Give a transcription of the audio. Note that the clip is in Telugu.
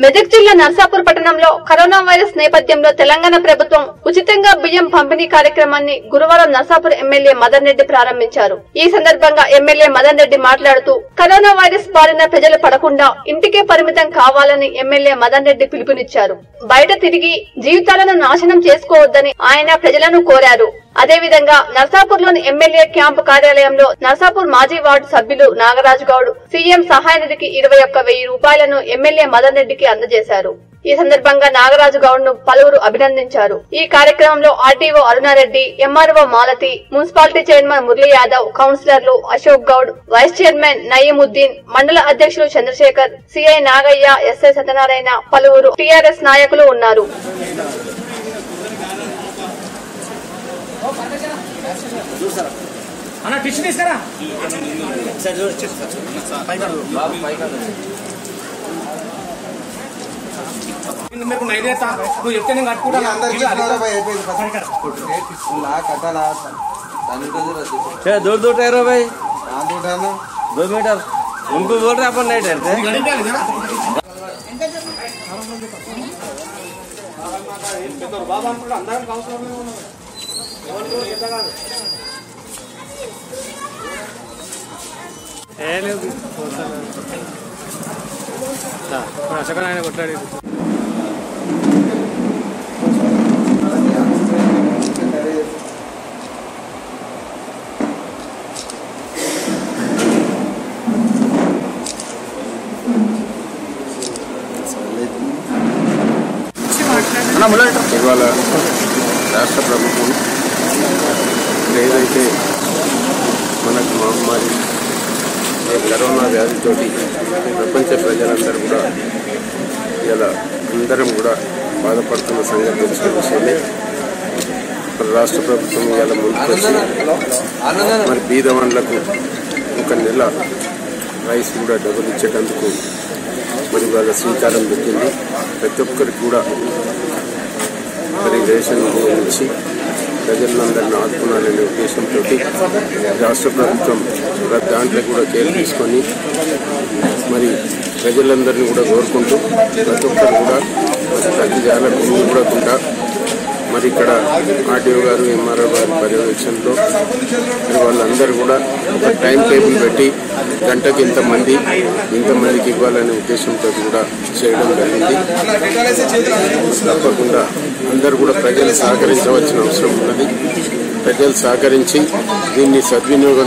మెదక్ జిల్లా నర్సాపూర్ పట్టణంలో కరోనా వైరస్ నేపథ్యంలో తెలంగాణ ప్రభుత్వం ఉచితంగా బియ్యం పంపిణీ కార్యక్రమాన్ని గురువారం నర్సాపూర్ ఎమ్మెల్యే మదన్ రెడ్డి ప్రారంభించారు ఈ సందర్భంగా ఎమ్మెల్యే మదన్ రెడ్డి మాట్లాడుతూ కరోనా వైరస్ బారిన ప్రజలు పడకుండా ఇంటికే పరిమితం కావాలని ఎమ్మెల్యే మదన్ రెడ్డి పిలుపునిచ్చారు బయట తిరిగి జీవితాలను నాశనం చేసుకోవద్దని ఆయన ప్రజలను కోరారు అదేవిధంగా నర్సాపూర్ లోని ఎమ్మెల్యే క్యాంపు కార్యాలయంలో నర్సాపూర్ మాజీ వార్డు సభ్యులు నాగరాజు గౌడ్ సీఎం సహాయ నిధికి ఇరవై ఒక్క వెయ్యి రూపాయలను ఎమ్మెల్యే మదన్ రెడ్డికి అందజేశారు ఈ సందర్భంగా నాగరాజు గౌడ్ ను పలువురు అభినందించారు ఈ కార్యక్రమంలో RTO Aruna Reddy MRO Malathi municipality chairman Murali Yadav కౌన్సిలర్లు అశోక్ గౌడ్ వైస్ చైర్మన్ నయీముద్దీన్ మండల అధ్యక్షులు చంద్రశేఖర్ సిఐ నాగయ్య ఎస్ఐ సత్యనారాయణ పలువురు టీఆర్ఎస్ నాయకులు ఉన్నారు అన్న టిష్యూ తీసుకురా మీకు నైట్ చేస్తా నువ్వు చెప్తే నేను కట్టుకుంటాను అందరికి ఇల్లు ఇచ్చినారా అడుగుతా. भाई అయిపోయింది ఫస్ట్ నా కట్టాలా क्या दूर दूर ठहरो भाई నా తోటాను दो मीटर उनको बोल रहे अपन नहीं ठहरते ఇది అడిగాలి కదా? బాబా అనుకుంటా అందరం కౌన్సిలర్లు ఉన్నారు. ఎవరికి ఎవరు పెద్ద కాదు. అశోకన్ ఆయన కొట్లాడి ఇవాళ రాష్ట్ర ప్రభుత్వం ఏదైతే మనకు మహమ్మారి ఈ కరోనా వ్యాధితోటి ప్రపంచ ప్రజలందరూ కూడా ఇలా అందరం కూడా బాధపడుతున్న సంగతి తెలిసిన విషయమే మరి రాష్ట్ర ప్రభుత్వం ఇవాళ ముందుకొచ్చి మరి బీదవాన్లకు ఒక నెల రైస్ కూడా డబ్బులు ఇచ్చేటందుకు మరి వాళ్ళ శ్రీకారం పెట్టింది ప్రతి ఒక్కరికి కూడా మరి రేషన్ ఇచ్చి ప్రజలందరినీ ఆదుకున్నారనే ఉద్దేశంతో రాష్ట్ర ప్రభుత్వం ప్రతి దాంట్లో కూడా కేర్ తీసుకొని మరి ప్రజలందరినీ కూడా కోరుకుంటూ ప్రతి ఒక్కరు కూడా మరి ప్రతి జాలకు చూడకుండా మరి ఇక్కడ ఆర్టీఓ గారు ఎంఆర్ఓ గారి పర్యవేక్షణలో మరి వాళ్ళందరూ కూడా ఒక టైం టేబుల్ పెట్టి గంటకి ఇంతమంది ఇంతమందికి ఇవ్వాలనే ఉద్దేశంతో కూడా చేయడం జరిగింది తప్పకుండా అందరూ కూడా ప్రజలు సహకరించవలసిన అవసరం ఉన్నది ప్రజలు సహకరించి దీన్ని సద్వినియోగం